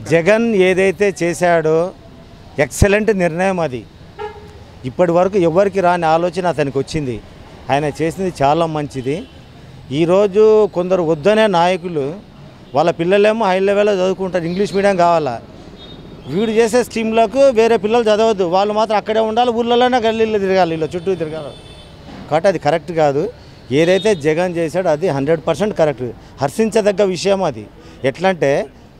జగన్ ఏదైతే చేశాడో ఎక్సలెంట్ నిర్ణయం అది ఇప్పటి వరకు ఎవరికి రాని ఆలోచన అతనికి వచ్చింది ఆయన చేసింది చాలా మంచిది ఈరోజు కొందరు వద్దనే నాయకులు వాళ్ళ పిల్లలేమో హై లెవెల్లో చదువుకుంటారు ఇంగ్లీష్ మీడియం కావాలా వీడు చేసే స్కీమ్లకు వేరే పిల్లలు చదవద్దు వాళ్ళు మాత్రం అక్కడే ఉండాలి ఊళ్ళలోనే గల్లీలో తిరగాలి ఇలా చుట్టూ తిరగాలి కాబట్టి అది కరెక్ట్ కాదు ఏదైతే జగన్ చేశాడో అది హండ్రెడ్ పర్సెంట్ కరెక్ట్ హర్షించదగ్గ విషయం అది ఎట్లా అంటే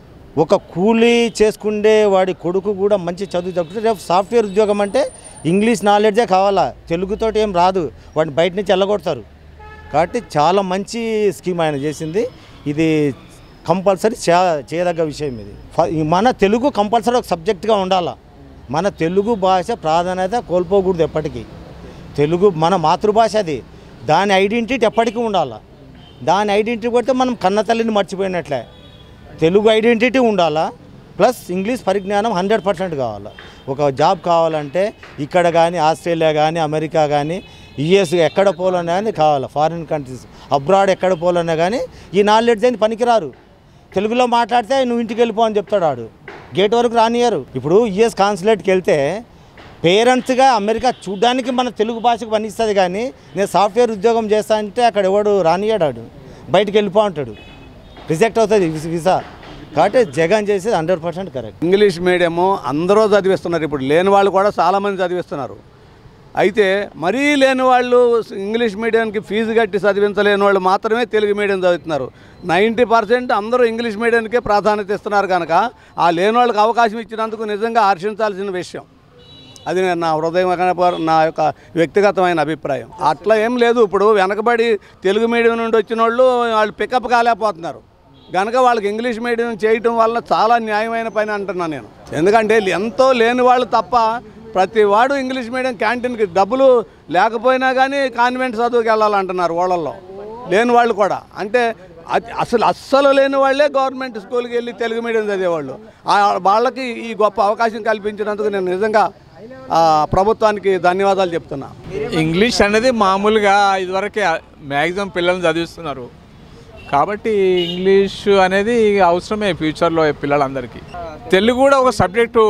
ఒక కూలీ చేసుకుండే వాడి కొడుకు కూడా మంచి చదువు చెప్తుంటే రేపు సాఫ్ట్వేర్ ఉద్యోగం అంటే ఇంగ్లీష్ నాలెడ్జే కావాలా తెలుగుతోటి ఏం రాదు వాడిని బయట నుంచి వెళ్ళగొడతారు కాబట్టి చాలా మంచి స్కీమ్ ఆయన చేసింది ఇది కంపల్సరీ చే చేయదగ్గ విషయం ఇది ఫ- మన తెలుగు కంపల్సరీ ఒక సబ్జెక్ట్గా ఉండాలా మన తెలుగు భాష ప్రాధాన్యత కోల్పోకూడదు ఎప్పటికీ తెలుగు మన మాతృభాష అది దాని ఐడెంటిటీ ఎప్పటికీ ఉండాలా దాని ఐడెంటిటీ కొడితే మనం కన్న తల్లిని మర్చిపోయినట్లే తెలుగు ఐడెంటిటీ ఉండాలా ప్లస్ ఇంగ్లీష్ పరిజ్ఞానం హండ్రెడ్ పర్సెంట్ కావాలా ఒక జాబ్ కావాలంటే ఇక్కడ కానీ ఆస్ట్రేలియా కానీ అమెరికా కానీ యుఎస్ ఎక్కడ పోలన్నా కానీ కావాలా ఫారిన్ కంట్రీస్ అబ్రాడ్ ఎక్కడ పోలన్నా కానీ ఈ నాలెడ్జ్ అని పనికిరారు తెలుగులో మాట్లాడితే నువ్వు ఇంటికి వెళ్ళిపో అని చెప్తాడు ఆడు గేట్ వరకు రానియరు ఇప్పుడు యుఎస్ కాన్సులేట్కి వెళ్తే పేరెంట్స్గా అమెరికా చూడ్డానికి మన తెలుగు భాషకు పనిస్తుంది కానీ నేను సాఫ్ట్వేర్ ఉద్యోగం చేస్తా అంటే అక్కడ ఎవడు రానియాడు ఆడు బయటికి వెళ్ళిపో అంటాడు రిజెక్ట్ అవుతుంది విస- వీసా కాబట్టి జగన్ చేసేది hundred percent correct English medium అందరూ చదివిస్తున్నారు ఇప్పుడు లేని వాళ్ళు కూడా చాలామంది చదివిస్తున్నారు అయితే మరీ లేని వాళ్ళు ఇంగ్లీష్ మీడియంకి ఫీజు కట్టి చదివించలేని వాళ్ళు మాత్రమే తెలుగు మీడియం చదువుతున్నారు నైంటీ పర్సెంట్ అందరూ ఇంగ్లీష్ మీడియంకే ప్రాధాన్యత ఇస్తున్నారు కనుక ఆ లేని వాళ్ళకి అవకాశం ఇచ్చినందుకు నిజంగా హర్షించాల్సిన విషయం అది నేను నా హృదయం నా యొక్క వ్యక్తిగతమైన అభిప్రాయం అట్లా ఏం లేదు ఇప్పుడు వెనకబడి తెలుగు మీడియం నుండి వచ్చిన వాళ్ళు వాళ్ళు పికప్ కాలేకపోతున్నారు కనుక వాళ్ళకి ఇంగ్లీష్ మీడియం చేయటం వల్ల చాలా న్యాయమైన పని అంటున్నాను నేను ఎందుకంటే ఎంతో లేని వాళ్ళు తప్ప ప్రతి వాడు ఇంగ్లీష్ మీడియం క్యాంటీన్కి డబ్బులు లేకపోయినా కానీ కాన్వెంట్ చదువుకి వెళ్ళాలంటున్నారు వాళ్ళల్లో లేని వాళ్ళు కూడా అంటే అది అసలు అస్సలు లేని వాళ్ళే గవర్నమెంట్ స్కూల్కి వెళ్ళి తెలుగు మీడియం చదివేవాళ్ళు ఆ వాళ్ళకి ఈ గొప్ప అవకాశం కల్పించినందుకు నేను నిజంగా ఆ, ప్రభుత్వానికి ధన్యవాదాలు చెప్తున్నా ఇంగ్లీష్ అనేది మామూలుగా ఇదివరకే మ్యాక్సిమం పిల్లల్ని చదివిస్తున్నారు కాబట్టి ఇంగ్లీష్ అనేది అవసరమే ఫ్యూచర్లో పిల్లలందరికీ తెలుగు కూడా ఒక సబ్జెక్టు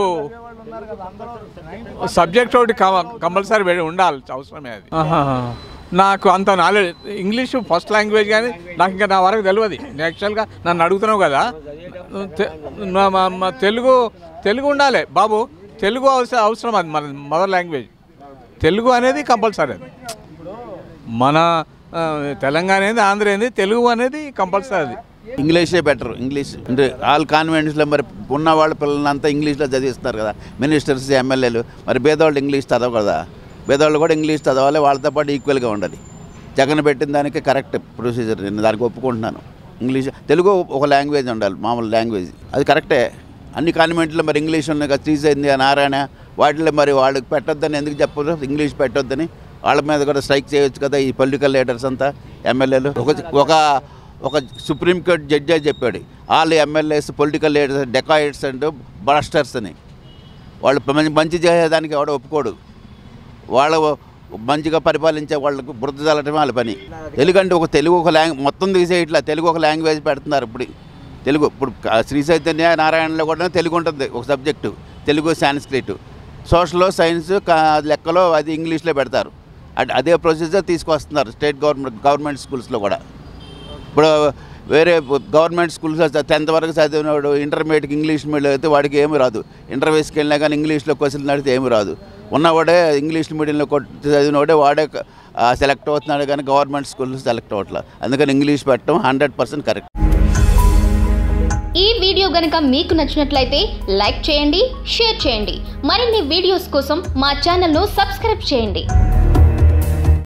సబ్జెక్ట్ ఒకటి కంపల్సరీ పెట్టి ఉండాలి అవసరమే అది ఆహాహా. నాకు అంత నాలెడ్జ్ ఇంగ్లీష్ ఫస్ట్ లాంగ్వేజ్ కానీ నాకు ఇంకా నా వరకు తెలియదు నేను యాక్చువల్గా నన్ను అడుగుతున్నావు కదా తె- నా- మా- మా తెలుగు తెలుగు ఉండాలి బాబు తెలుగు అవసరం అవసరం అది మన మదర్ లాంగ్వేజ్ తెలుగు అనేది కంపల్సరీ అది మన ఆ, తెలంగాణ ఏంది ఆంధ్ర ఏంది తెలుగు అనేది కంపల్సరీ అది ఇంగ్లీషే బెటర్ ఇంగ్లీష్ అంటే ఆల్ కాన్వెంట్స్లో మరి ఉన్న వాళ్ళ పిల్లలంతా ఇంగ్లీష్లో చదివిస్తున్నారు కదా మినిస్టర్స్ ఎమ్మెల్యేలు మరి పేదవాళ్ళు ఇంగ్లీష్ చదవ కదా పేదవాళ్ళు కూడా ఇంగ్లీష్ చదవాలి వాళ్ళతో పాటు ఈక్వల్గా ఉండాలి జగన్ పెట్టిన దానికి కరెక్ట్ ప్రొసీజర్ నేను దానికి ఒప్పుకుంటున్నాను ఇంగ్లీష్ తెలుగు ఒక లాంగ్వేజ్ ఉండాలి మామూలు లాంగ్వేజ్ అది కరెక్టే అన్ని కాన్వెంట్లో మరి ఇంగ్లీష్ ఉన్నాయి కదా శ్రీసైంది నారాయణ వాటిలో మరి వాళ్ళకి పెట్టొద్దని ఎందుకు చెప్పరు ఇంగ్లీష్ పెట్టొద్దని వాళ్ళ మీద కూడా స్ట్రైక్ చేయొచ్చు కదా ఈ పొలిటికల్ లీడర్స్ అంతా ఎమ్మెల్యేలు ఒక ఒక ఒక సుప్రీంకోర్టు జడ్జి చెప్పాడు all MLAs political leaders dacoits and బ్రస్టర్స్ అని వాళ్ళు మంచి మంచి చేసేదానికి ఎవడో ఒప్పుకోడు వాళ్ళు మంచిగా పరిపాలించే వాళ్ళకు బురద చల్లటమే వాళ్ళ పని తెలుగు అంటే ఒక తెలుగు ఒక లాంగ్ మొత్తం తీసేయట్లా తెలుగు ఒక లాంగ్వేజ్ పెడుతున్నారు ఇప్పుడు తెలుగు ఇప్పుడు క- శ్రీ చైతన్య నారాయణలో కూడా తెలుగు ఉంటుంది ఒక subject Telugu Sanskrit social science కా- లెక్కలో అది ఇంగ్లీష్లో పెడతారు అడ్- అదే ప్రొసీజర్ తీసుకొస్తున్నారు స్టేట్ గవర్నమెంట్ గవర్నమెంట్ స్కూల్స్లో కూడా ఇప్పుడు వేరే గవర్నమెంట్ స్కూల్స్ టెన్త్ వరకు చదివినవాడు ఇంటర్మీడియట్కి ఇంగ్లీష్ మీడియం అయితే వాడికి ఏమీ రాదు ఇంటర్వ్యూస్కి వెళ్ళినా కానీ ఇంగ్లీష్లో క్వశ్చన్ అడిగితే ఏమీ రాదు ఉన్నవాడే ఇంగ్లీష్ మీడియంలో కొట్టి చదివినవాడే వాడే సెలెక్ట్ అవుతున్నాడు కానీ గవర్నమెంట్ స్కూల్లో సెలెక్ట్ అవ్వట్లేదు అందుకని ఇంగ్లీష్ పెట్టడం హండ్రెడ్ పర్సెంట్ కరెక్ట్ ఈ వీడియో గనుక మీకు నచ్చినట్లయితే లైక్ చేయండి షేర్ చేయండి మరిన్ని వీడియోస్ కోసం మా ఛానల్ను సబ్స్క్రైబ్ చేయండి